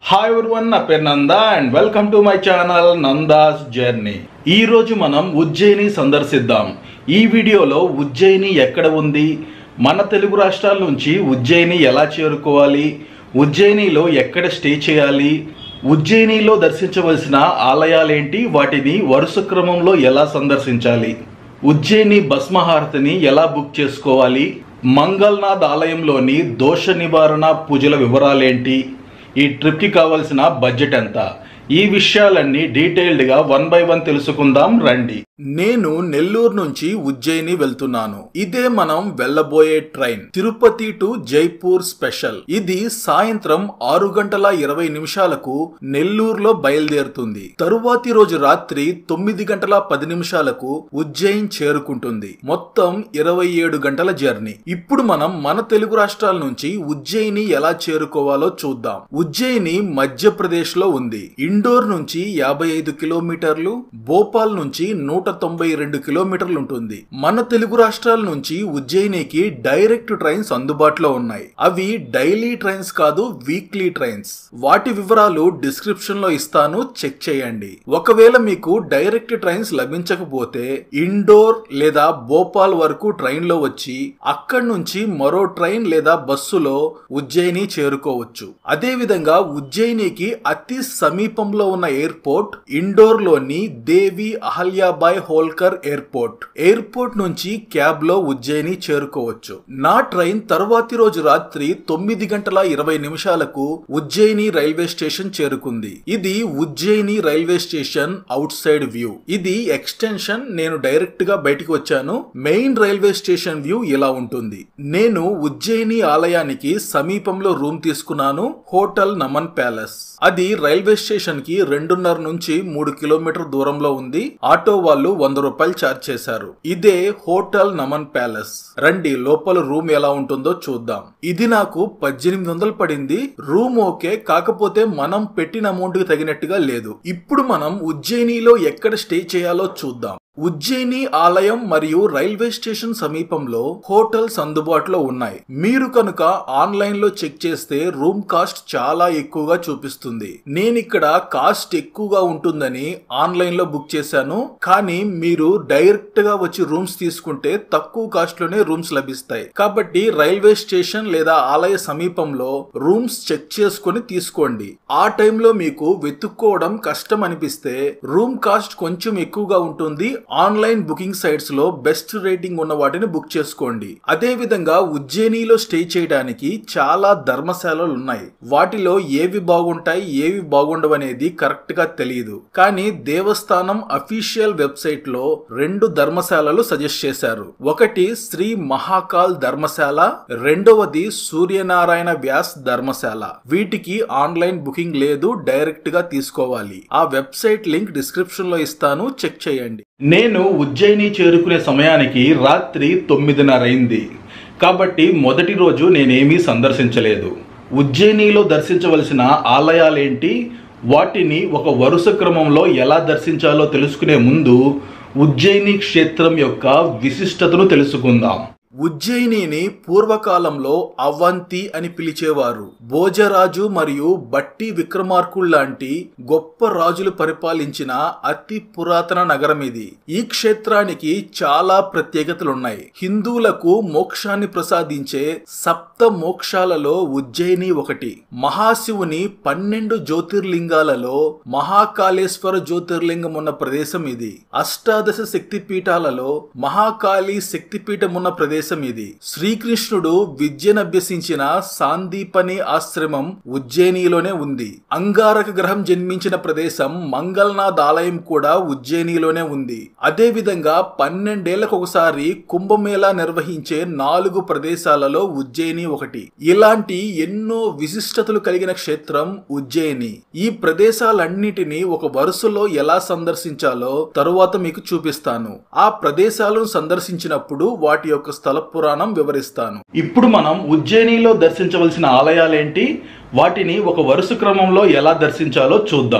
hi everyone నా పేరు Nanda and welcome to my channel Nanda's journey ఈ రోజు మనం ఉజ్జయిని సందర్శిద్దాం ఈ వీడియోలో ఉజ్జయిని ఎక్కడ ఉంది మన తెలుగు రాష్ట్రాల నుంచి ఉజ్జయిని ఎలా చేరుకోవాలి ఉజ్జయినిలో ఎక్కడ స్టే చేయాలి ఉజ్జయినిలో దర్శించవలసిన ఆలయాలేంటి వాటిని వరుస క్రమంలో ఎలా సందర్శించాలి ఉజ్జయిని భస్మహారతిని ఎలా బుక్ చేసుకోవాలి మంగళనాథ్ ఆలయంలోని దోష నివారణ పూజల వివరాలేంటి ఈ ట్రిప్కి కావలసిన బడ్జెట్ ఎంత ఈ విషయాలన్నీ డీటెయిల్డ్గా వన్ బై వన్ తెలుసుకుందాం రండి నేను నెల్లూరు నుంచి ఉజ్జయిని వెళ్తున్నాను ఇదే మనం వెళ్ళబోయే train Tirupati to Jaipur special ఇది సాయంత్రం ఆరు గంటల ఇరవై నిమిషాలకు నెల్లూరులో బయలుదేరుతుంది తరువాతి రోజు రాత్రి తొమ్మిది గంటల పది నిమిషాలకు ఉజ్జయిన్ చేరుకుంటుంది మొత్తం ఇరవై ఏడు గంటల జర్నీ ఇప్పుడు మనం మన తెలుగు రాష్ట్రాల నుంచి ఉజ్జయిని ఎలా చేరుకోవాలో చూద్దాం ఉజ్జయిని మధ్యప్రదేశ్ లో ఉంది ఇండోర్ నుంచి యాభై ఐదు కిలోమీటర్లు భోపాల్ నుంచి నూట తొంభై రెండు కిలోమీటర్లు ఉంటుంది మన తెలుగు రాష్ట్రాల నుంచి ఉజ్జయినికి డైరెక్ట్ ట్రైన్స్ అందుబాటులో ఉన్నాయి అవి డైలీ ట్రైన్స్ కాదు వీక్లీ ట్రైన్స్ వాటి వివరాలు డిస్క్రిప్షన్ లో ఇస్తాను చెక్ చేయండి ఒకవేళ మీకు డైరెక్ట్ ట్రైన్స్ లభించకపోతే ఇండోర్ లేదా భోపాల్ వరకు ట్రైన్ లో వచ్చి అక్కడి నుంచి మరో ట్రైన్ లేదా బస్సులో ఉజ్జయిని చేరుకోవచ్చు అదే విధంగా ఉజ్జయినికి అతి సమీపంలో ఉన్న ఎయిర్పోర్ట్ ఇండోర్ లోని దేవి అహల్యాబాయ్ హోల్కర్ ఎయిర్పోర్ట్ ఎయిర్పోర్ట్ నుంచి క్యాబ్ లో ఉజ్జయిని చేరుకోవచ్చు నా ట్రైన్ తర్వాతి రోజు రాత్రి తొమ్మిది గంటల ఇరవై నిమిషాలకు ఉజ్జయిని రైల్వే స్టేషన్ చేరుకుంది ఇది Ujjain railway station outside view ఇది ఎక్స్టెన్షన్ నేను డైరెక్ట్ గా బయటికి వచ్చాను మెయిన్ రైల్వే స్టేషన్ వ్యూ ఇలా ఉంటుంది నేను ఉజ్జయిని ఆలయానికి సమీపంలో రూమ్ తీసుకున్నాను హోటల్ నమన్ ప్యాలెస్ అది రైల్వే స్టేషన్ కి రెండున్నర నుంచి మూడు కిలోమీటర్ దూరంలో ఉంది ఆటో వాళ్ళు వంద రూపాయలు ఛార్జ్ చేశారు ఇదే హోటల్ నమన్ ప్యాలెస్ రండి లోపల రూమ్ ఎలా ఉంటుందో చూద్దాం ఇది నాకు పద్దెనిమిది వందలు పడింది రూమ్ ఓకే కాకపోతే మనం పెట్టిన అమౌంట్ కి తగినట్టుగా లేదు ఇప్పుడు మనం ఉజ్జయినిలో ఎక్కడ స్టే చేయాలో చూద్దాం ఉజ్జయిని ఆలయం మరియు రైల్వే స్టేషన్ సమీపంలో హోటల్స్ అందుబాటులో ఉన్నాయి మీరు కనుక ఆన్లైన్ లో చెక్ చేస్తే రూమ్ కాస్ట్ చాలా ఎక్కువగా చూపిస్తుంది నేను ఇక్కడ కాస్ట్ ఎక్కువగా ఉంటుందని ఆన్లైన్ లో బుక్ చేశాను కానీ మీరు డైరెక్ట్ గా వచ్చి రూమ్స్ తీసుకుంటే తక్కువ కాస్ట్ లోనే రూమ్స్ లభిస్తాయి కాబట్టి రైల్వే స్టేషన్ లేదా ఆలయ సమీపంలో రూమ్స్ చెక్ చేసుకుని తీసుకోండి ఆ టైంలో మీకు వెతుక్కోవడం కష్టం అనిపిస్తే రూమ్ కాస్ట్ కొంచెం ఎక్కువగా ఉంటుంది ఆన్లైన్ బుకింగ్ సైట్స్ లో బెస్ట్ రేటింగ్ ఉన్న వాటిని బుక్ చేసుకోండి అదే విధంగా ఉజ్జయినిలో స్టే చేయడానికి చాలా ధర్మశాలలు ఉన్నాయి వాటిలో ఏవి బాగుంటాయి ఏవి బాగుండవు అనేది కరెక్ట్ గా తెలియదు కానీ దేవస్థానం అఫీషియల్ వెబ్సైట్ లో రెండు ధర్మశాలలు సజెస్ట్ చేశారు ఒకటి శ్రీ మహాకాల్ ధర్మశాల రెండవది సూర్యనారాయణ వ్యాస్ ధర్మశాల వీటికి ఆన్లైన్ బుకింగ్ లేదు డైరెక్ట్ గా తీసుకోవాలి ఆ వెబ్సైట్ లింక్ డిస్క్రిప్షన్ లో ఇస్తాను చెక్ చేయండి నేను ఉజ్జయిని చేరుకునే సమయానికి రాత్రి తొమ్మిదిన్నర అయింది కాబట్టి మొదటి రోజు నేనేమీ సందర్శించలేదు ఉజ్జయినిలో దర్శించవలసిన ఆలయాలేంటి వాటిని ఒక వరుస క్రమంలో ఎలా దర్శించాలో తెలుసుకునే ముందు ఉజ్జయిని క్షేత్రం యొక్క విశిష్టతను తెలుసుకుందాం ఉజ్జయినిని పూర్వకాలంలో అవంతి అని పిలిచేవారు భోజరాజు మరియు బట్టి విక్రమార్కుడు లాంటి గొప్ప రాజులు పరిపాలించిన అతి పురాతన నగరం ఇది ఈ క్షేత్రానికి చాలా ప్రత్యేకతలున్నాయి హిందువులకు మోక్షాన్ని ప్రసాదించే సప్త మోక్షాలలో ఉజ్జయిని ఒకటి మహాశివుని పన్నెండు జ్యోతిర్లింగాలలో మహాకాళేశ్వర జ్యోతిర్లింగం ఉన్న ప్రదేశం ఇది అష్టాదశ శక్తి పీఠాలలో మహాకాళి శక్తిపీఠం ఉన్న ప్రదేశం ఇది శ్రీకృష్ణుడు విద్యనభ్యసించిన సాందీపని ఆశ్రమం ఉజ్జయినిలోనే ఉంది అంగారక గ్రహం జన్మించిన ప్రదేశం మంగళనాథ్ ఆలయం కూడా ఉజ్జయినిలోనే ఉంది అదే విధంగా పన్నెండేళ్లకు ఒకసారి కుంభమేళా నిర్వహించే నాలుగు ప్రదేశాలలో ఉజ్జయిని ఒకటి ఇలాంటి ఎన్నో విశిష్టతలు కలిగిన క్షేత్రం ఉజ్జయిని ఈ ప్రదేశాలన్నిటినీ ఒక వరుసలో ఎలా సందర్శించాలో తరువాత మీకు చూపిస్తాను ఆ ప్రదేశాలను సందర్శించినప్పుడు వాటి యొక్క స్థల పురాణం వివరిస్తాను ఇప్పుడు మనం ఉజ్జయినిలో దర్శించవలసిన ఆలయాలేంటి వాటిని ఒక వరుస క్రమంలో ఎలా దర్శించాలో చూద్దాం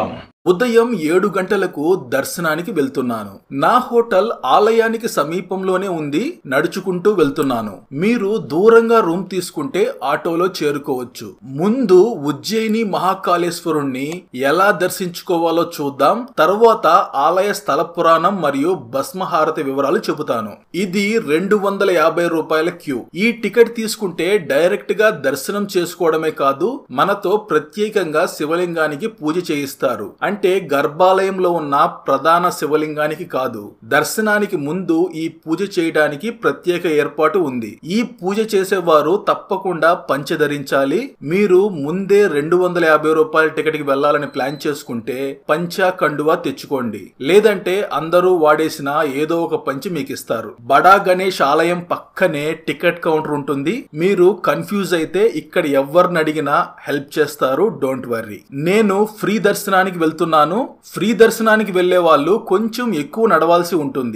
ఉదయం ఏడు గంటలకు దర్శనానికి వెళ్తున్నాను నా హోటల్ ఆలయానికి సమీపంలోనే ఉంది నడుచుకుంటూ వెళ్తున్నాను మీరు దూరంగా రూమ్ తీసుకుంటే ఆటోలో చేరుకోవచ్చు ముందు ఉజ్జయిని మహాకాళేశ్వరుణ్ణి ఎలా దర్శించుకోవాలో చూద్దాం తర్వాత ఆలయ స్థల పురాణం మరియు భస్మహారతి వివరాలు చెబుతాను ఇది రెండు వందల యాభై రూపాయల క్యూ ఈ టికెట్ తీసుకుంటే డైరెక్ట్ గా దర్శనం చేసుకోవడమే కాదు మనతో ప్రత్యేకంగా శివలింగానికి పూజ చేయిస్తారు అంటే గర్భాలయంలో ఉన్న ప్రధాన శివలింగానికి కాదు దర్శనానికి ముందు ఈ పూజ చేయడానికి ప్రత్యేక ఏర్పాటు ఉంది ఈ పూజ చేసేవారు తప్పకుండా పంచె ధరించాలి మీరు ముందే రెండు వందల యాభై రూపాయల టికెట్ కి వెళ్లాలని ప్లాన్ చేసుకుంటే పంచా కండువా తెచ్చుకోండి లేదంటే అందరూ వాడేసిన ఏదో ఒక పంచి మీకు ఇస్తారు బడా గణేష్ ఆలయం పక్కనే టికెట్ కౌంటర్ ఉంటుంది మీరు కన్ఫ్యూజ్ అయితే ఇక్కడ ఎవరిని అడిగినా హెల్ప్ చేస్తారు డోంట్ వర్రీ నేను ఫ్రీ దర్శనానికి వెళ్తున్నాను ఫ్రీ దర్శనానికి వెళ్లే వాళ్ళు కొంచెం ఎక్కువ నడవాల్సి ఉంటుంది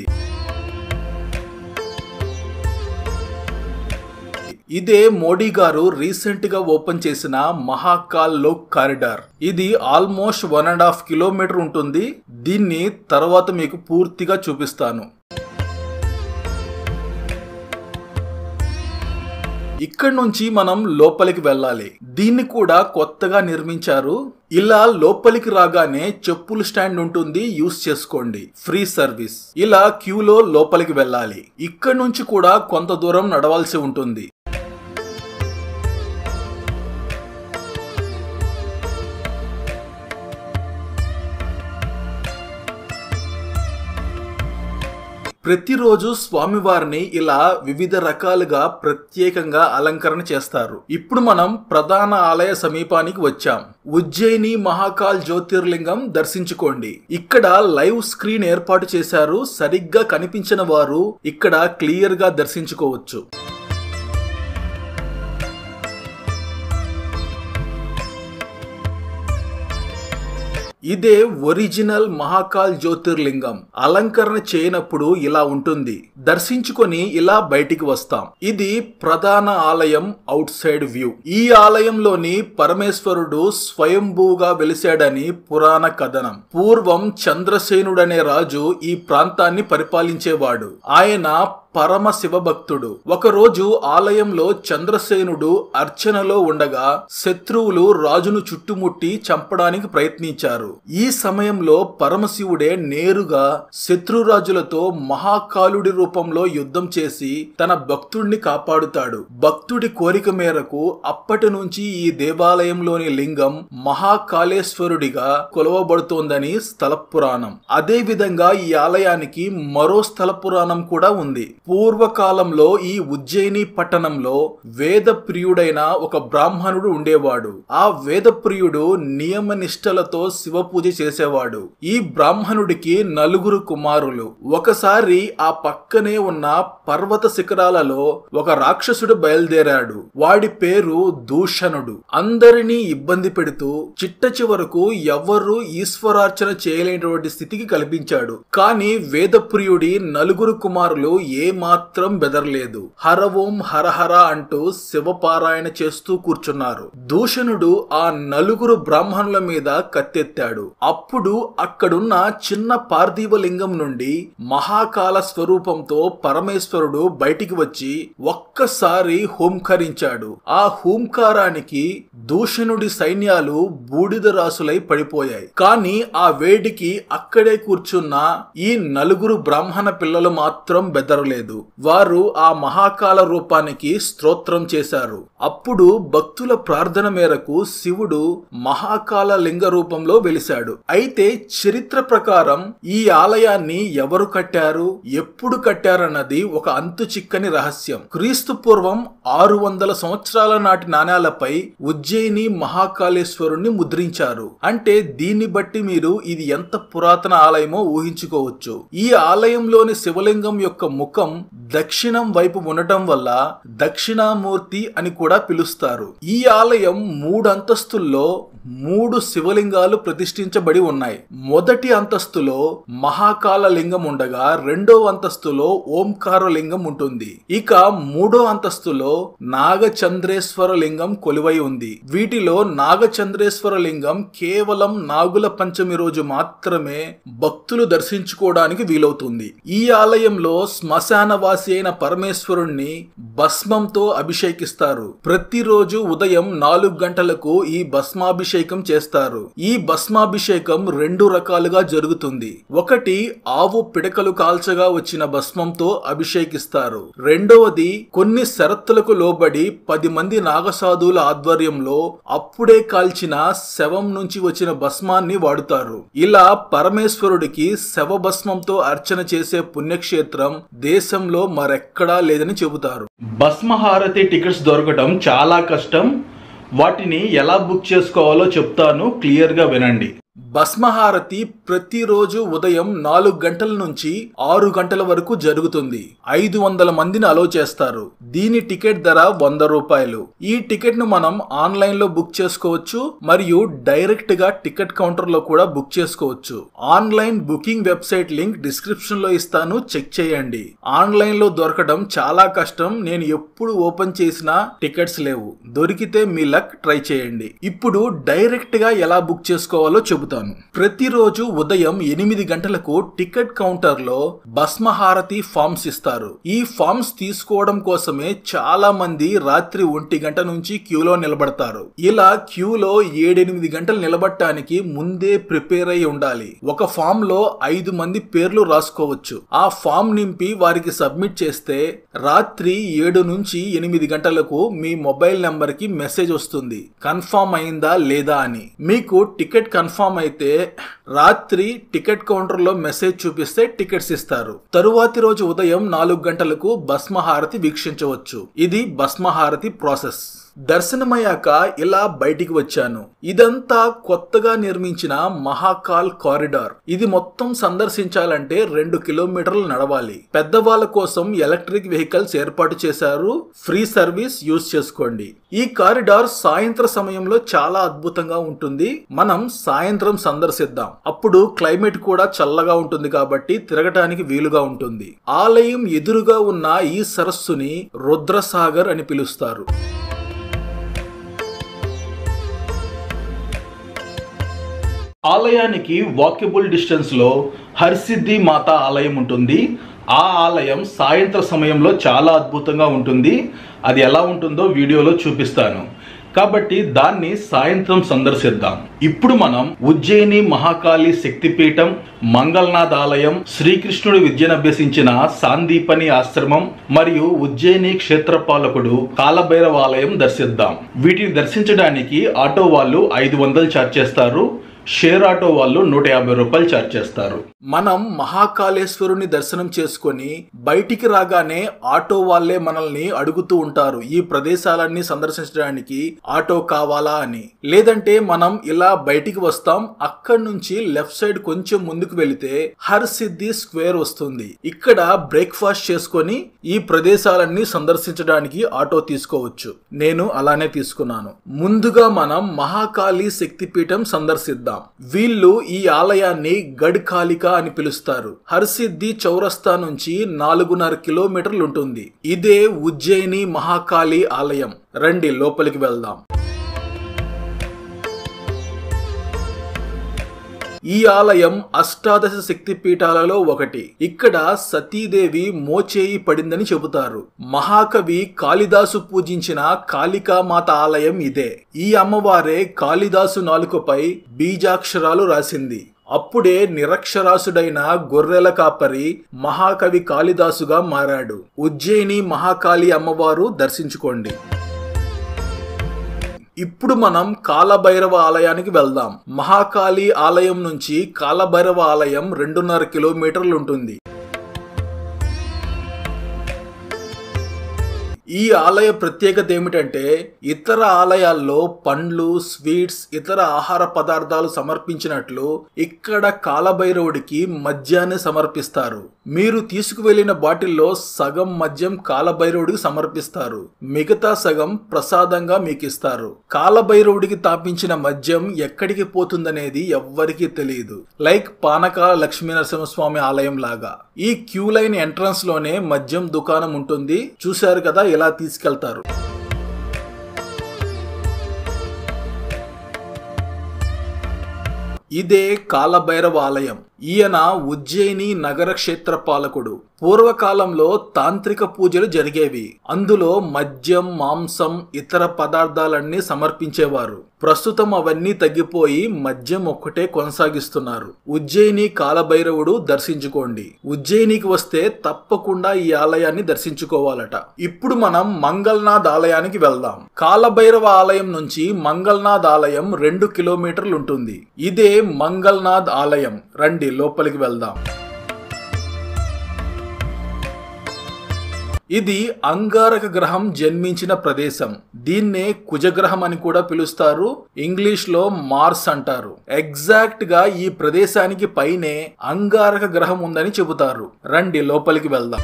ఇదే మోడీ గారు రీసెంట్ గా ఓపెన్ చేసిన మహాకాల్ లోక్ కారిడార్ ఇది almost one and half kilometre ఉంటుంది దీన్ని తర్వాత మీకు పూర్తిగా చూపిస్తాను ఇక్కడ నుంచి మనం లోపలికి వెళ్ళాలి దీన్ని కూడా కొత్తగా నిర్మించారు ఇలా లోపలికి రాగానే చెప్పుల స్టాండ్ ఉంటుంది యూస్ చేసుకోండి ఫ్రీ సర్వీస్ ఇలా క్యూలో లోపలికి వెళ్ళాలి ఇక్కడ నుంచి కూడా కొంత దూరం నడవాల్సి ఉంటుంది ప్రతిరోజు స్వామివారిని ఇలా వివిధ రకాలుగా ప్రత్యేకంగా అలంకరణ చేస్తారు ఇప్పుడు మనం ప్రధాన ఆలయ సమీపానికి వచ్చాం ఉజ్జయిని మహాకాల్ జ్యోతిర్లింగం దర్శించుకోండి ఇక్కడ లైవ్ స్క్రీన్ ఏర్పాటు చేశారు సరిగ్గా కనిపించిన వారు ఇక్కడ క్లియర్ గా దర్శించుకోవచ్చు ఇదే ఒరిజినల్ మహాకాల్ జ్యోతిర్లింగం అలంకరణ చేయనప్పుడు ఇలా ఉంటుంది దర్శించుకొని ఇలా బయటికి వస్తాం ఇది ప్రధాన ఆలయం అవుట్ సైడ్ వ్యూ ఈ ఆలయంలోని పరమేశ్వరుడు స్వయంభూగా వెలిశాడని పురాణ కథనం పూర్వం చంద్రసేనుడనే రాజు ఈ ప్రాంతాన్ని పరిపాలించేవాడు ఆయన పరమ శివభక్తుడు ఒకరోజు ఆలయంలో చంద్రసేనుడు అర్చనలో ఉండగా శత్రువులు రాజును చుట్టుముట్టి చంపడానికి ప్రయత్నించారు ఈ సమయంలో పరమశివుడే నేరుగా శత్రురాజులతో మహాకాలుడి రూపంలో యుద్ధం చేసి తన భక్తుడిని కాపాడుతాడు భక్తుడి కోరిక మేరకు అప్పటి నుంచి ఈ దేవాలయంలోని లింగం మహాకాళేశ్వరుడిగా కొలవబడుతోందని స్థల పురాణం అదే విధంగా ఈ ఆలయానికి మరో స్థల పురాణం కూడా ఉంది పూర్వకాలంలో ఈ ఉజ్జయిని పట్టణంలో వేద ప్రియుడైన ఒక బ్రాహ్మణుడు ఉండేవాడు ఆ వేద ప్రియుడు నియమ నిష్టలతో శివ పూజ చేసేవాడు ఈ బ్రాహ్మణుడికి నలుగురు కుమారులు ఒకసారి ఆ పక్కనే ఉన్న పర్వత శిఖరాలలో ఒక రాక్షసుడు బయలుదేరాడు వాడి పేరు దూషణుడు అందరినీ ఇబ్బంది పెడుతూ చిట్ట చివరకు ఎవ్వరూ ఈశ్వరార్చన చేయలేనటువంటి స్థితికి కల్పించాడు కానీ వేదప్రియుడి నలుగురు కుమారులు ఏ మాత్రం బెదరలేదు హర ఓం హరహర అంటూ శివపారాయణ చేస్తూ కూర్చున్నారు దూషణుడు ఆ నలుగురు బ్రాహ్మణుల మీద కత్తెత్తాడు అప్పుడు అక్కడున్న చిన్న పార్థివ లింగం నుండి మహాకాల స్వరూపంతో పరమేశ్వరుడు బయటికి వచ్చి ఒక్కసారి హోంకరించాడు ఆ హూంకారానికి దూషణుడి సైన్యాలు బూడిద రాసులై పడిపోయాయి కానీ ఆ వేడికి అక్కడే కూర్చున్న ఈ నలుగురు బ్రాహ్మణ పిల్లలు మాత్రం బెదరలేదు వారు ఆ మహాకాల రూపానికి స్తోత్రం చేశారు అప్పుడు భక్తుల ప్రార్థన మేరకు శివుడు మహాకాల లింగ రూపంలో వెలిశాడు అయితే చరిత్ర ప్రకారం ఈ ఆలయాన్ని ఎవరు కట్టారు ఎప్పుడు కట్టారన్నది ఒక అంతు చిక్కని రహస్యం క్రీస్తు పూర్వం ఆరు వందల సంవత్సరాల నాటి నాణ్యాలపై ఉజ్జయిని మహాకాళేశ్వరుణ్ణి ముద్రించారు అంటే దీన్ని బట్టి మీరు ఇది ఎంత పురాతన ఆలయమో ఊహించుకోవచ్చు ఈ ఆలయంలోని శివలింగం యొక్క ముఖం దక్షిణం వైపు ఉండటం వల్ల దక్షిణామూర్తి అని కూడా పిలుస్తారు ఈ ఆలయం మూడు అంతస్తుల్లో మూడు శివలింగాలు ప్రతిష్ఠించబడి ఉన్నాయి మొదటి అంతస్తులో మహాకాల లింగం ఉండగా రెండో అంతస్తులో ఓంకార లింగం ఉంటుంది ఇక మూడో అంతస్తులో నాగచంద్రేశ్వర లింగం కొలువై ఉంది వీటిలో నాగచంద్రేశ్వర లింగం కేవలం నాగుల పంచమి రోజు మాత్రమే భక్తులు దర్శించుకోవడానికి వీలవుతుంది ఈ ఆలయంలో శ్మశానవాసి అయిన పరమేశ్వరుణ్ణి భస్మంతో అభిషేకిస్తారు ప్రతిరోజు ఉదయం నాలుగు గంటలకు ఈ భస్మాభిషేకం చేస్తారు ఈ భస్మాభిషేకం రెండు రకాలుగా జరుగుతుంది ఒకటి ఆవు పిడకలు కాల్చగా వచ్చిన భస్మంతో అభిషేకిస్తారు రెండవది కొన్ని షరతులకు లోబడి పది మంది నాగసాధువుల ఆధ్వర్యంలో అప్పుడే కాల్చిన శవం నుంచి వచ్చిన భస్మాన్ని వాడుతారు ఇలా పరమేశ్వరుడికి శవ భస్మంతో అర్చన చేసే పుణ్యక్షేత్రం దేశంలో మరెక్కడా లేదని చెబుతారు భస్మహారతి టికెట్స్ దొరకటం చాలా కష్టం వాటిని ఎలా బుక్ చేసుకోవాలో చెప్తాను క్లియర్గా వినండి భస్మహారతి ప్రతిరోజు ఉదయం నాలుగు గంటల నుంచి ఆరు గంటల వరకు జరుగుతుంది ఐదు వందల మందిని అలో చేస్తారు దీని టికెట్ ధర వంద రూపాయలు ఈ టికెట్ ను మనం ఆన్లైన్ లో బుక్ చేసుకోవచ్చు మరియు డైరెక్ట్ గా టికెట్ కౌంటర్ లో కూడా బుక్ చేసుకోవచ్చు online booking website link description లో ఇస్తాను చెక్ చేయండి ఆన్లైన్ లో దొరకడం చాలా కష్టం నేను ఎప్పుడు ఓపెన్ చేసినా టికెట్స్ లేవు దొరికితే మీ లక్ ట్రై చేయండి ఇప్పుడు డైరెక్ట్ గా ఎలా బుక్ చేసుకోవాలో చెబుతాను ప్రతిరోజు ఉదయం ఎనిమిది గంటలకు టికెట్ కౌంటర్ లో భస్మహారతి ఫామ్స్ ఇస్తారు ఈ ఫామ్స్ తీసుకోవడం కోసమే చాలా మంది రాత్రి ఒంటి గంట నుంచి క్యూలో నిలబడతారు ఇలా క్యూలో ఏడెనిమిది గంటలు నిలబడటానికి ముందే ప్రిపేర్ అయి ఉండాలి ఒక ఫామ్ లో ఐదు మంది పేర్లు రాసుకోవచ్చు ఆ ఫామ్ నింపి వారికి సబ్మిట్ చేస్తే రాత్రి ఏడు నుంచి ఎనిమిది గంటలకు మీ మొబైల్ నెంబర్ కి మెసేజ్ వస్తుంది కన్ఫర్మ్ అయిందా లేదా అని మీకు టికెట్ కన్ఫర్మ్ అయితే రాత్రి టికెట్ కౌంటర్ లో మెసేజ్ చూపిస్తే టికెట్స్ ఇస్తారు తరువాతి రోజు ఉదయం నాలుగు గంటలకు భస్మహారతి వీక్షించవచ్చు ఇది భస్మహారతి ప్రాసెస్ దర్శనమయ్యాక ఇలా బయటికి వచ్చాను ఇదంతా కొత్తగా నిర్మించిన మహాకాల్ కారిడార్ ఇది మొత్తం సందర్శించాలంటే రెండు కిలోమీటర్లు నడవాలి పెద్దవాళ్ళ కోసం ఎలక్ట్రిక్ వెహికల్స్ ఏర్పాటు చేశారు ఫ్రీ సర్వీస్ యూజ్ చేసుకోండి ఈ కారిడార్ సాయంత్ర సమయంలో చాలా అద్భుతంగా ఉంటుంది మనం సాయంత్రం సందర్శిద్దాం అప్పుడు క్లైమేట్ కూడా చల్లగా ఉంటుంది కాబట్టి తిరగటానికి వీలుగా ఉంటుంది ఆలయం ఎదురుగా ఉన్న ఈ సరస్సుని రుద్రసాగర్ అని పిలుస్తారు ఆలయానికి వాక్యబుల్ డిస్టెన్స్ లో హర్సిద్ధి మాత ఆలయం ఉంటుంది ఆ ఆలయం సాయంత్ర సమయంలో చాలా అద్భుతంగా ఉంటుంది అది ఎలా ఉంటుందో వీడియోలో చూపిస్తాను కాబట్టి దాన్ని సాయంత్రం సందర్శిద్దాం ఇప్పుడు మనం ఉజ్జయిని మహాకాళి శక్తిపీఠం మంగళనాథ్ ఆలయం శ్రీకృష్ణుడు విద్యను అభ్యసించిన సాందీపని ఆశ్రమం మరియు ఉజ్జయిని క్షేత్రపాలకుడు కాలభైరవ ఆలయం దర్శిద్దాం వీటిని దర్శించడానికి ఆటో వాళ్ళు ఐదు వందలు ఛార్జ్ చేస్తారు షేర్ ఆటో వాళ్ళు నూట యాభై రూపాయలు ఛార్జ్ చేస్తారు మనం మహాకాళేశ్వరుని దర్శనం చేసుకొని బయటికి రాగానే ఆటో వాళ్ళే మనల్ని అడుగుతూ ఉంటారు ఈ ప్రదేశాలన్నీ సందర్శించడానికి ఆటో కావాలా అని లేదంటే మనం ఇలా బయటికి వస్తాం అక్కడి నుంచి లెఫ్ట్ సైడ్ కొంచెం ముందుకు వెళితే హర్ సిద్ధి స్క్వేర్ వస్తుంది ఇక్కడ బ్రేక్ఫాస్ట్ చేసుకొని ఈ ప్రదేశాలన్నీ సందర్శించడానికి ఆటో తీసుకోవచ్చు నేను అలానే తీసుకున్నాను ముందుగా మనం మహాకాళి శక్తిపీఠం సందర్శిద్దాం వీళ్ళు ఈ ఆలయాన్ని గడ్కాలిక అని పిలుస్తారు హర్సిద్ధి చౌరస్తా నుంచి నాలుగున్నర కిలోమీటర్లు ఉంటుంది ఇదే ఉజ్జయిని మహాకాళి ఆలయం రండి లోపలికి వెళ్దాం ఈ ఆలయం అష్టాదశ శక్తి పీఠాలలో ఒకటి ఇక్కడ సతీదేవి మోచేయి పడిందని చెబుతారు మహాకవి కాళిదాసు పూజించిన కాళికామాత ఆలయం ఇదే ఈ అమ్మవారే కాళిదాసు నాలుకపై బీజాక్షరాలు రాసింది అప్పుడే నిరక్షరాసుడైన గొర్రెల కాపరి మహాకవి కాళిదాసుగా మారాడు ఉజ్జయిని మహాకాళి అమ్మవారు దర్శించుకోండి ఇప్పుడు మనం కాలభైరవ ఆలయానికి వెళ్దాం మహాకాళి ఆలయం నుంచి కాలభైరవ ఆలయం రెండున్నర కిలోమీటర్లు ఉంటుంది ఈ ఆలయ ప్రత్యేకత ఏమిటంటే ఇతర ఆలయాల్లో పండ్లు స్వీట్స్ ఇతర ఆహార పదార్థాలు సమర్పించినట్లు ఇక్కడ కాలభైరవుడికి మద్యాన్ని సమర్పిస్తారు మీరు తీసుకువెళ్లిన బాటిల్లో సగం మద్యం కాలభైరవుడికి సమర్పిస్తారు మిగతా సగం ప్రసాదంగా మీకు ఇస్తారు కాలభైరవుడికి తాపించిన మద్యం ఎక్కడికి పోతుందనేది ఎవ్వరికీ తెలియదు లైక్ పానకాల లక్ష్మీ నరసింహస్వామి ఆలయం లాగా ఈ క్యూ లైన్ ఎంట్రన్స్ లోనే మద్యం దుకాణం ఉంటుంది చూశారు కదా ఎలా తీసుకెళ్తారు ఇదే కాలభైరవ ఆలయం ఈయన ఉజ్జయిని నగర క్షేత్ర పాలకుడు పూర్వకాలంలో తాంత్రిక పూజలు జరిగేవి అందులో మద్యం మాంసం ఇతర పదార్థాలన్నీ సమర్పించేవారు ప్రస్తుతం అవన్నీ తగ్గిపోయి మద్యం ఒక్కటే కొనసాగిస్తున్నారు ఉజ్జయిని కాలభైరవుడు దర్శించుకోండి ఉజ్జయినికి వస్తే తప్పకుండా ఈ ఆలయాన్ని దర్శించుకోవాలట ఇప్పుడు మనం మంగళనాథ్ ఆలయానికి వెళ్దాం కాలభైరవ ఆలయం నుంచి మంగళనాథ్ ఆలయం రెండు కిలోమీటర్లు ఉంటుంది ఇదే మంగళనాథ్ ఆలయం రండి లోపలికి వెళ్దాం ఇది అంగారక గ్రహం జన్మించిన ప్రదేశం దీన్నే కుజగ్రహం అని కూడా పిలుస్తారు ఇంగ్లీష్ లో మార్స్ అంటారు ఎగ్జాక్ట్ గా ఈ ప్రదేశానికి పైనే అంగారక గ్రహం ఉందని చెబుతారు రండి లోపలికి వెళ్దాం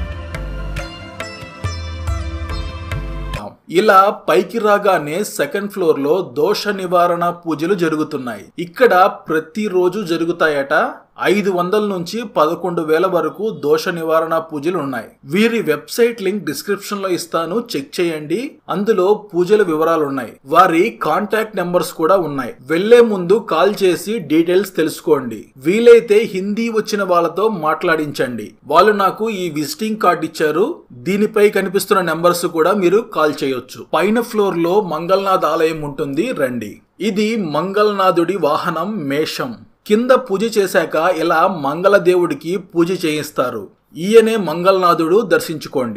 ఇలా పైకి రాగానే సెకండ్ ఫ్లోర్ లో దోష నివారణ పూజలు జరుగుతున్నాయి ఇక్కడ ప్రతిరోజు జరుగుతాయట ఐదు వందల నుంచి పదకొండు వేల వరకు దోష నివారణ పూజలు ఉన్నాయి వీరి వెబ్సైట్ లింక్ డిస్క్రిప్షన్ లో ఇస్తాను చెక్ చేయండి అందులో పూజల వివరాలు ఉన్నాయి వారి కాంటాక్ట్ నెంబర్స్ కూడా ఉన్నాయి వెళ్లే ముందు కాల్ చేసి డీటెయిల్స్ తెలుసుకోండి వీలైతే హిందీ వచ్చిన వాళ్ళతో మాట్లాడించండి వాళ్ళు నాకు ఈ విజిటింగ్ కార్డ్ ఇచ్చారు దీనిపై కనిపిస్తున్న నెంబర్స్ కూడా మీరు కాల్ చేయొచ్చు పైన ఫ్లోర్ లో మంగళనాథ్ ఆలయం ఉంటుంది రండి ఇది మంగళనాథుడి వాహనం మేషం కింద పూజ చేశాక ఇలా మంగళదేవుడికి పూజ చేయిస్తారు ఈయనే మంగళనాథుడు దర్శించుకోండి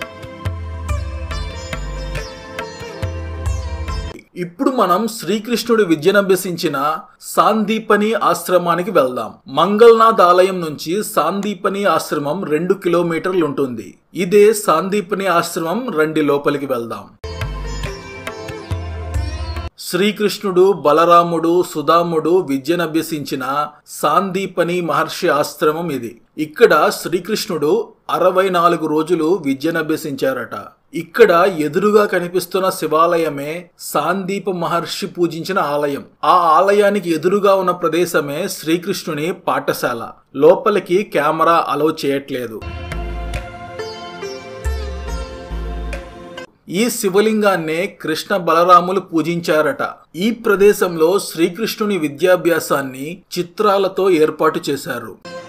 ఇప్పుడు మనం శ్రీకృష్ణుడు విద్యనభ్యసించిన సాందీపని ఆశ్రమానికి వెళ్దాం మంగళనాథ్ ఆలయం నుంచి సాందీపని ఆశ్రమం రెండు కిలోమీటర్లు ఉంటుంది ఇదే సాందీపని ఆశ్రమం రండి లోపలికి వెళ్దాం శ్రీకృష్ణుడు బలరాముడు సుధాముడు విద్యనభ్యసించిన సాందీపని మహర్షి ఆశ్రమం ఇది ఇక్కడ శ్రీకృష్ణుడు అరవై నాలుగు రోజులు విద్యనభ్యసించారట ఇక్కడ ఎదురుగా కనిపిస్తున్న శివాలయమే సాందీప మహర్షి పూజించిన ఆలయం ఆ ఆలయానికి ఎదురుగా ఉన్న ప్రదేశమే శ్రీకృష్ణుని పాఠశాల లోపలికి కెమెరా అలౌ చేయట్లేదు ఈ శివలింగాన్నే కృష్ణ బలరాములు పూజించారట ఈ ప్రదేశంలో శ్రీకృష్ణుని విద్యాభ్యాసాన్ని చిత్రాలతో ఏర్పాటు చేశారు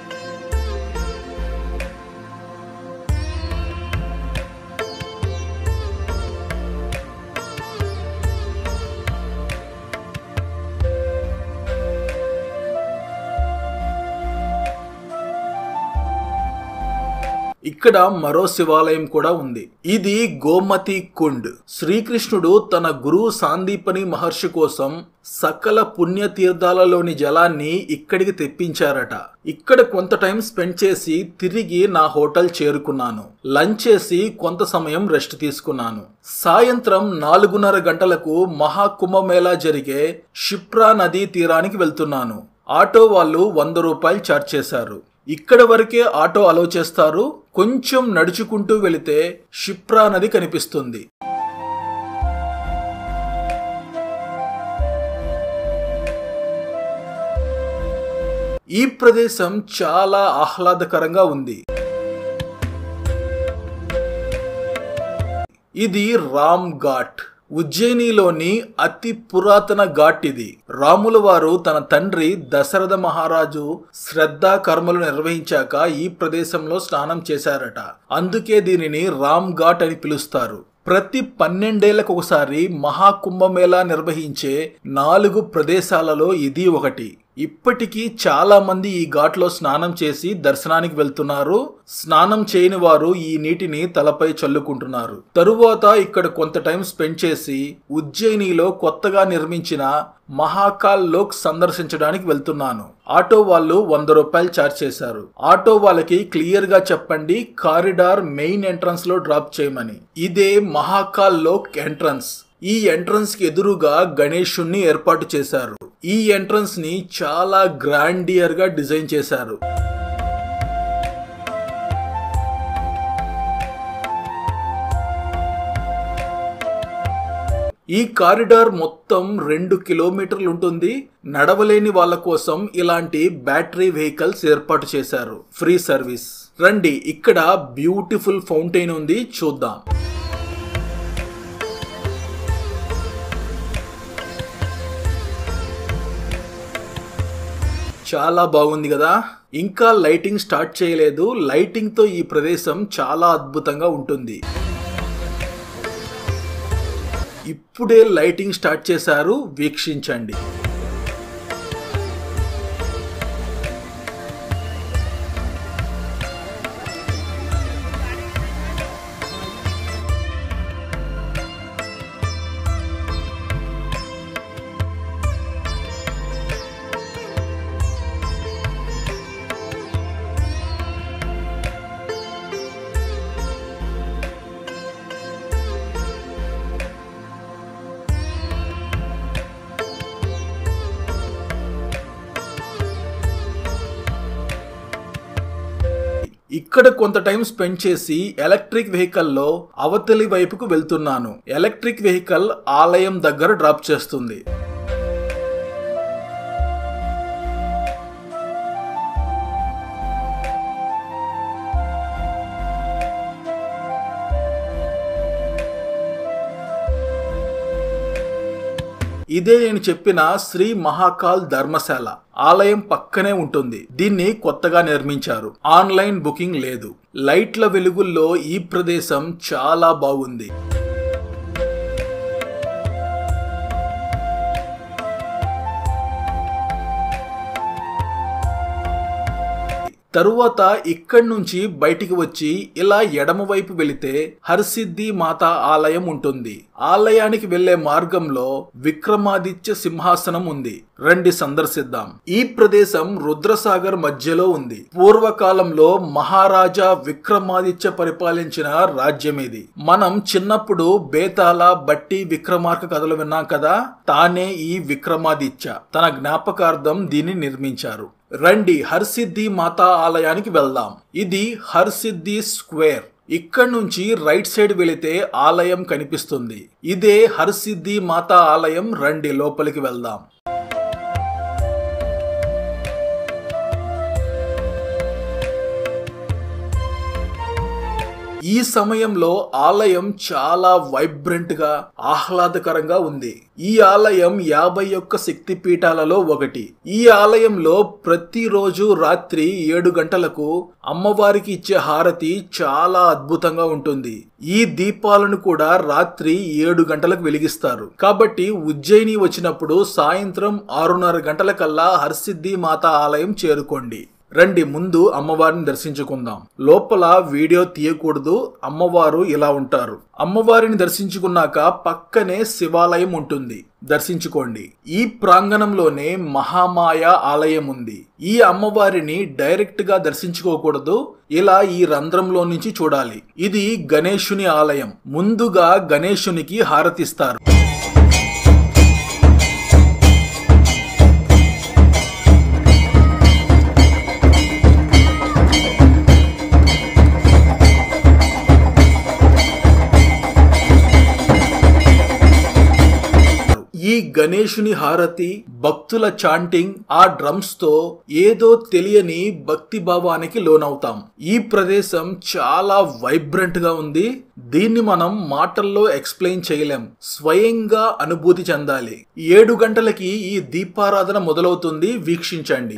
ఇక్కడ మరో శివాలయం కూడా ఉంది ఇది గోమతి కుండ్ శ్రీకృష్ణుడు తన గురువు సాందీపని మహర్షి కోసం సకల పుణ్యతీర్థాలలోని జలాన్ని ఇక్కడికి తెప్పించారట ఇక్కడ కొంత టైం స్పెండ్ చేసి తిరిగి నా హోటల్ చేరుకున్నాను లంచ్ చేసి కొంత సమయం రెస్ట్ తీసుకున్నాను సాయంత్రం నాలుగున్నర గంటలకు మహాకుంభమేళా జరిగే షిప్రా నదీ తీరానికి వెళ్తున్నాను ఆటో వాళ్ళు వంద రూపాయలు చార్జ్ చేశారు ఇక్కడ వరకే ఆటో అలో చేస్తారు కొంచెం నడుచుకుంటూ వెళితే షిప్రా నది కనిపిస్తుంది ఈ ప్రదేశం చాలా ఆహ్లాదకరంగా ఉంది ఇది రామ్ ఘాట్ ఉజ్జయినిలోని అతి పురాతన ఘాట్ ఇది రాముల వారు తన తండ్రి దశరథ మహారాజు శ్రద్ధా కర్మలు నిర్వహించాక ఈ ప్రదేశంలో స్నానం చేశారట అందుకే దీనిని రామ్ ఘాట్ అని పిలుస్తారు ప్రతి పన్నెండేళ్లకు ఒకసారి మహాకుంభమేళా నిర్వహించే నాలుగు ప్రదేశాలలో ఇది ఒకటి ఇప్పటికీ చాలా మంది ఈ ఘాట్లో స్నానం చేసి దర్శనానికి వెళ్తున్నారు స్నానం చేయని వారు ఈ నీటిని తలపై చల్లుకుంటున్నారు తరువాత ఇక్కడ కొంత టైం స్పెండ్ చేసి ఉజ్జయినిలో కొత్తగా నిర్మించిన మహాకాల్ లోక్ సందర్శించడానికి వెళ్తున్నాను ఆటో వాళ్ళు వంద రూపాయలు ఛార్జ్ చేశారు ఆటో వాళ్ళకి క్లియర్ గా చెప్పండి కారిడార్ మెయిన్ ఎంట్రన్స్ లో డ్రాప్ చేయమని ఇదే మహాకాల్ లోక్ ఎంట్రన్స్ ఈ ఎంట్రన్స్ కి ఎదురుగా గణేశుణ్ణి ఏర్పాటు చేశారు ఈ ఎంట్రన్స్ ని చాలా గ్రాండియర్ గా డిజైన్ చేశారు ఈ కారిడార్ మొత్తం రెండు కిలోమీటర్లు ఉంటుంది నడవలేని వాళ్ళ కోసం ఇలాంటి బ్యాటరీ వెహికల్స్ ఏర్పాటు చేశారు ఫ్రీ సర్వీస్ రండి ఇక్కడ బ్యూటిఫుల్ ఫౌంటైన్ ఉంది చూద్దాం చాలా బాగుంది కదా ఇంకా లైటింగ్ స్టార్ట్ చేయలేదు లైటింగ్ తో ఈ ప్రదేశం చాలా అద్భుతంగా ఉంటుంది ఇప్పుడే లైటింగ్ స్టార్ట్ చేశారు వీక్షించండి ఇక్కడ కొంత టైం స్పెండ్ చేసి ఎలక్ట్రిక్ వెహికల్లో అవతలి వైపుకు వెళ్తున్నాను ఎలక్ట్రిక్ వెహికల్ ఆలయం దగ్గర డ్రాప్ చేస్తుంది ఇదే నేను చెప్పిన శ్రీ మహాకాల్ ధర్మశాల ఆలయం పక్కనే ఉంటుంది దీన్ని కొత్తగా నిర్మించారు ఆన్లైన్ బుకింగ్ లేదు లైట్ల వెలుగుల్లో ఈ ప్రదేశం చాలా బాగుంది తరువాత ఇక్కడి నుంచి బయటికి వచ్చి ఇలా ఎడమ వైపు వెళితే హర్సిద్ధి మాత ఆలయం ఉంటుంది ఆలయానికి వెళ్లే మార్గంలో విక్రమాదిత్య సింహాసనం ఉంది రండి సందర్శిద్దాం ఈ ప్రదేశం రుద్రసాగర్ మధ్యలో ఉంది పూర్వకాలంలో మహారాజా విక్రమాదిత్య పరిపాలించిన రాజ్యం ఇది మనం చిన్నప్పుడు బేతాళ బట్టి విక్రమార్క కథలు విన్నాం కదా తానే ఈ విక్రమాదిత్య తన జ్ఞాపకార్థం దీన్ని నిర్మించారు రండి హర్సిద్ధి మాతా ఆలయానికి వెళ్దాం ఇది హర్సిద్ధి స్క్వేర్ ఇక్కడ నుంచి రైట్ సైడ్ వెళితే ఆలయం కనిపిస్తుంది ఇదే హర్సిద్ధి మాతా ఆలయం రండి లోపలికి వెళ్దాం ఈ సమయంలో ఆలయం చాలా వైబ్రెంట్ గా ఆహ్లాదకరంగా ఉంది ఈ ఆలయం యాభై ఒక్క శక్తి పీఠాలలో ఒకటి ఈ ఆలయంలో ప్రతిరోజు రాత్రి ఏడు గంటలకు అమ్మవారికి ఇచ్చే హారతి చాలా అద్భుతంగా ఉంటుంది ఈ దీపాలను కూడా రాత్రి ఏడు గంటలకు వెలిగిస్తారు కాబట్టి ఉజ్జయిని వచ్చినప్పుడు సాయంత్రం ఆరున్నర గంటలకల్లా హర్సిద్ధి మాత ఆలయం చేరుకోండి రండి ముందు అమ్మవారిని దర్శించుకుందాం లోపల వీడియో తీయకూడదు అమ్మవారు ఇలా ఉంటారు అమ్మవారిని దర్శించుకున్నాక పక్కనే శివాలయం ఉంటుంది దర్శించుకోండి ఈ ప్రాంగణంలోనే మహామాయ ఆలయం ఉంది ఈ అమ్మవారిని డైరెక్ట్ గా దర్శించుకోకూడదు ఇలా ఈ రంధ్రంలో నుంచి చూడాలి ఇది గణేశుని ఆలయం ముందుగా గణేశునికి హారతిస్తారు ఈ గణేశుని హారతి భక్తుల చాంటింగ్ ఆ డ్రమ్స్ తో ఏదో తెలియని భక్తి భావానికి లోనవుతాం ఈ ప్రదేశం చాలా వైబ్రెంట్ గా ఉంది దీన్ని మనం మాటల్లో ఎక్స్ప్లెయిన్ చేయలేం స్వయంగా అనుభూతి చెందాలి ఏడు గంటలకి ఈ దీపారాధన మొదలవుతుంది వీక్షించండి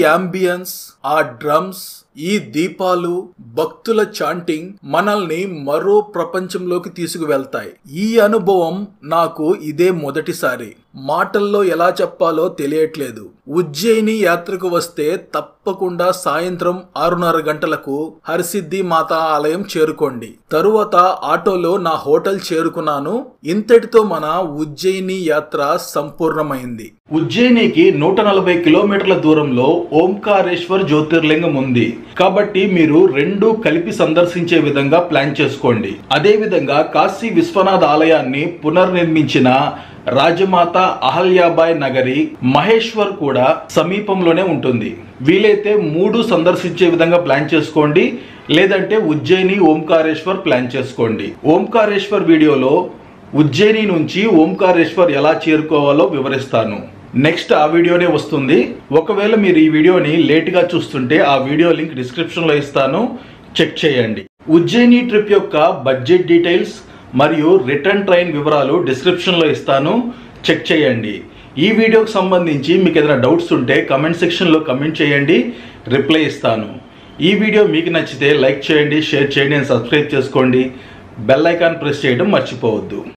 యాంబియన్స్ ఆ డ్రమ్స్ ఈ దీపాలు భక్తుల చాంటింగ్ మనల్ని మరో ప్రపంచంలోకి తీసుకువెళ్తాయి ఈ అనుభవం నాకు ఇదే మొదటిసారి మాటల్లో ఎలా చెప్పాలో తెలియట్లేదు ఉజ్జయిని యాత్రకు వస్తే తప్పకుండా సాయంత్రం ఆరున్నర గంటలకు హరిసిద్ధి మాత ఆలయం చేరుకోండి తరువాత ఆటోలో నా హోటల్ చేరుకున్నాను ఇంతటితో మన ఉజ్జయిని యాత్ర సంపూర్ణమైంది ఉజ్జయినికి నూట నలభై కిలోమీటర్ల దూరంలో ఓంకారేశ్వర్ జ్యోతిర్లింగం ఉంది కాబట్టి మీరు రెండు కలిపి సందర్శించే విధంగా ప్లాన్ చేసుకోండి అదే విధంగా కాశీ విశ్వనాథ్ ఆలయాన్ని పునర్నిర్మించిన రాజమాత అహల్యాబాయ్ నగరి మహేశ్వర్ కూడా సమీపంలోనే ఉంటుంది వీలైతే మూడు సందర్శించే విధంగా ప్లాన్ చేసుకోండి లేదంటే ఉజ్జయిని ఓంకారేశ్వర్ ప్లాన్ చేసుకోండి ఓంకారేశ్వర్ వీడియోలో ఉజ్జయిని నుంచి ఓంకారేశ్వర్ ఎలా చేరుకోవాలో వివరిస్తాను నెక్స్ట్ ఆ వీడియోనే వస్తుంది ఒకవేళ మీరు ఈ వీడియోని లేట్గా చూస్తుంటే ఆ వీడియో లింక్ డిస్క్రిప్షన్లో ఇస్తాను చెక్ చేయండి ఉజ్జయిని ట్రిప్ యొక్క బడ్జెట్ డీటెయిల్స్ మరియు రిటర్న్ ట్రైన్ వివరాలు డిస్క్రిప్షన్లో ఇస్తాను చెక్ చేయండి ఈ వీడియోకి సంబంధించి మీకు ఏదైనా డౌట్స్ ఉంటే కమెంట్ సెక్షన్లో కమెంట్ చేయండి రిప్లై ఇస్తాను ఈ వీడియో మీకు నచ్చితే లైక్ చేయండి షేర్ చేయండి అండ్ సబ్స్క్రైబ్ చేసుకోండి బెల్ ఐకాన్ ప్రెస్ చేయడం మర్చిపోవద్దు